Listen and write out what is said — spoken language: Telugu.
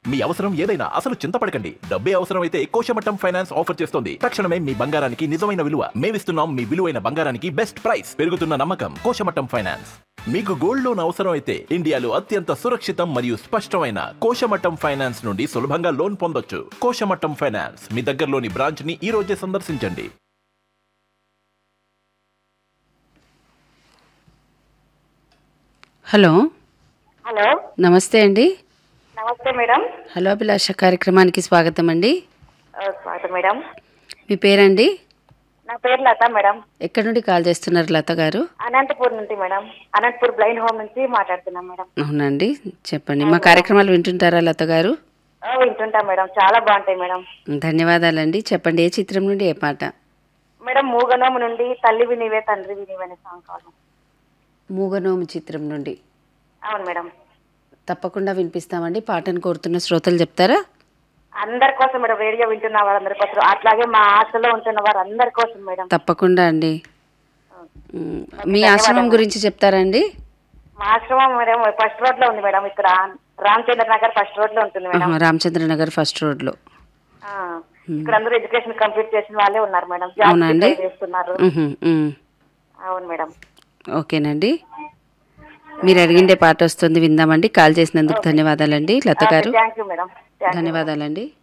మీ అవసరం ఏదైనా అసలు చింతపడకండి డబ్బే అవసరమైతే కోశమట్టం ఫైనాన్స్ ఆఫర్ చేస్తోంది తక్షణమే మీ బంగారానికి నిజమైన విలువ మేమిస్తున్నాం మీ విలువైన బంగారానికి బెస్ట్ ప్రైస్ పెరుగుతున్న నమ్మకం కోశమట్టం ఫైనాన్స్ మీకు గోల్డ్ లోన్ అవసరం అయితే ఇండియాలో అత్యంత సురక్షితం మరియు స్పష్టమైన కోశమట్టం ఫైనాన్స్ నుండి సులభంగా లోన్ పొందొచ్చు కోశమట్టం ఫైనాన్స్ మీ దగ్గరలోని బ్రాంచ్ ని ఈ రోజే సందర్శించండి హలో హలో నమస్తే అండి నమస్తే మేడం హలో అభిలాష కార్యక్రమానికి స్వాగతం అండి ఆ, స్వాగతం మేడం మీ పేరండి నా పేరు లత మేడం ఎక్కడి నుండి కాల్ చేస్తున్నారు లత గారు అనంతపూర్ నుంచి మేడం అనంతపూర్ బ్లైండ్ హోమ్ నుంచి మాట్లాడుతున్నాం మేడం అవునండి చెప్పండి మా కార్యక్రమాలు వింటుంటారా లత గారు ఆ, వింటుంటా మేడం చాలా బాగుంటాయి మేడం ధన్యవాదాలండి చెప్పండి ఏ చిత్రం నుండి ఏ పాట మేడం మూగనోము నుండి తల్లివి నీవే తండ్రివి నీవే అనే సాంగ్ కావాలి మూగనోము చిత్రం నుండి అవును మేడం తప్పకుండా వినిపిస్తామండి పాటను కోరుతున్న శ్రోతలు చెప్తారా అందరి కోసం మేడం రేడియో వింటున్న వారందరి కోసం అట్లాగే మా హాస్టల్లో ఉంటున్న వారు అందరి కోసం మేడం తప్పకుండా అండి మ్, మీ ఆశ్రమం గురించి చెప్తారా అండి మా ఆశ్రమం మేడం ఫస్ట్ రోడ్ లో ఉంది మేడం ఇక్కడ రామచంద్ర నగర్ ఫస్ట్ రోడ్ లో ఉంటుంది మేడం ఆహా, రామచంద్ర నగర్ ఫస్ట్ రోడ్లో ఆ, ఇక్కడ అందరూ ఎడ్యుకేషన్ కంప్లీట్ చేసిన వాళ్ళే ఉన్నారు మేడం జాబ్ అవునా అండి? చేస్తున్నారు ఉహు, ఉమ్. అవును మేడం ఓకేనండి మీరు అడిగిండే పాట వస్తుంది విందామండి కాల్ చేసినందుకు ధన్యవాదాలండి లత గారు thank you madam thank you ధన్యవాదాలండి